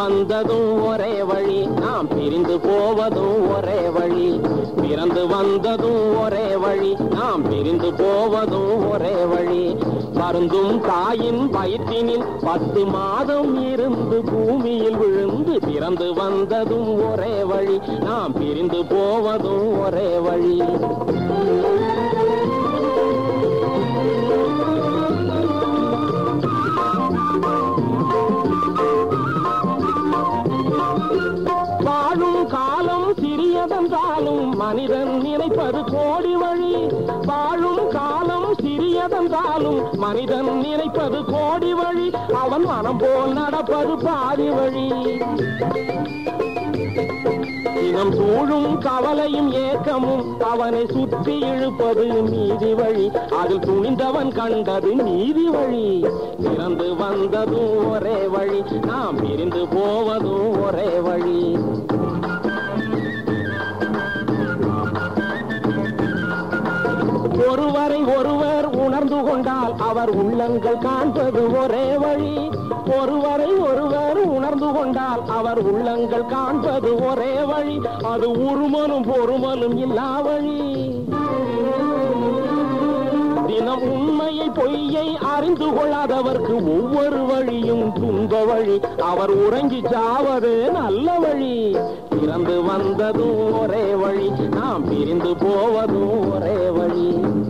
வந்ததும் ஒரே வழி நாம் பிரிந்து போவதும் ஒரே வழி பிறந்து வந்ததும் ஒரே வழி நாம் பிரிந்து போவதும் ஒரே வழி வருந்தும் தாயின் வயிற்றினில் பத்து மாதம் இருந்து பூமியில் விழுந்து பிறந்து வந்ததும் ஒரே வழி நாம் பிரிந்து போவதும் ஒரே வழி வாழும் காலம் சிறியதென்றாலும் மனிதன் நினைப்பது கோடி வழி வாழும் காலம் சிறியதென்றாலும் மனிதன் நினைப்பது கோடி வழி அவன் மனம் போல் நடப்பது பாதி வழி தினம் சூழும் கவலையும் ஏக்கமும் அவனை சுற்றி இழுப்பது நீதி வழி அதில் துணிந்தவன் கண்டது நீதி வழி பிறந்து வந்ததும் ஒரே வழி நாம் பிரிந்து போவதும் ஒரே வழி ஒருவரை ஒருவர் உணர்ந்து கொண்டால் அவர் உள்ளங்கள் காண்பது ஒரே வழி ஒருவரை ஒருவர் உணர்ந்து கொண்டால் அவர் உள்ளங்கள் காண்பது ஒரே வழி அது உருமலும் பொறுமலும் இல்லா வழி தினம் உண்மையை பொய்யை அறிந்து கொள்ளாதவர்க்கு ஒவ்வொரு வழியும் துன்ப வழி அவர் உறங்கி சாவது நல்ல வழி பிறந்து வந்ததும் ஒரே வழி நாம் பிரிந்து போவதும் ஒரே வழி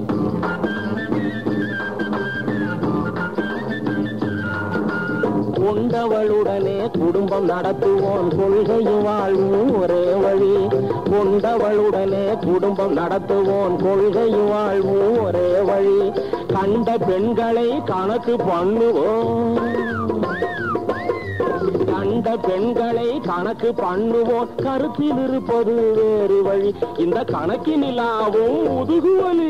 கொண்டவளுடனே குடும்பம் நடத்துவோம் கொள்கையும் வாழ்வும் ஒரே வழி கொண்டவளுடனே குடும்பம் நடத்துவோம் கொள்கையும் வாழ்வும் ஒரே வழி கண்ட பெண்களை கணக்கு பண்ணுவோம் கண்ட பெண்களை கணக்கு பண்ணுவோம் கருத்தில் இருப்பது வேறு வழி இந்த கணக்கினிலாவும் முதுகுவலி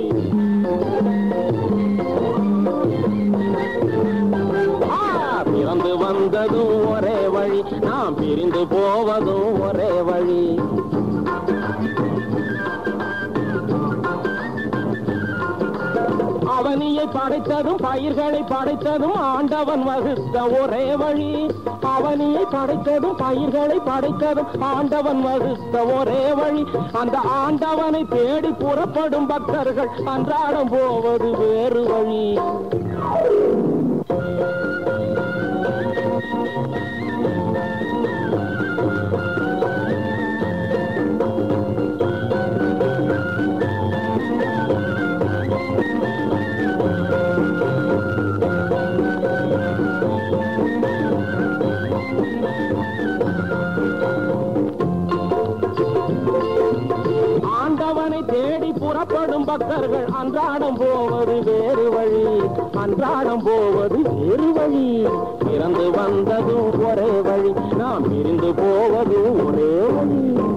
ஆ, பிறந்து வந்ததும் ஒரே வழி நாம் பிரிந்து போவதும் ஒரே வழி அவனியை படைத்ததும் பயிர்களை படைத்ததும் ஆண்டவன் வகுத்த ஒரே வழி அவனியை படைத்ததும் பயிர்களை படைத்ததும் ஆண்டவன் வகுத்த ஒரே வழி அந்த ஆண்டவனை தேடி புறப்படும் பக்தர்கள் அன்றாடம் போவது வேறு வழி ஆண்டவனை தேடி புறப்படும் பக்தர்கள் அன்றாடம் போவது வேறு வழி அன்றாடம் போவது வேறு வழி பிறந்து வந்ததும் ஒரே வழி நாம் பிரிந்து போவதும் ஒரே வழி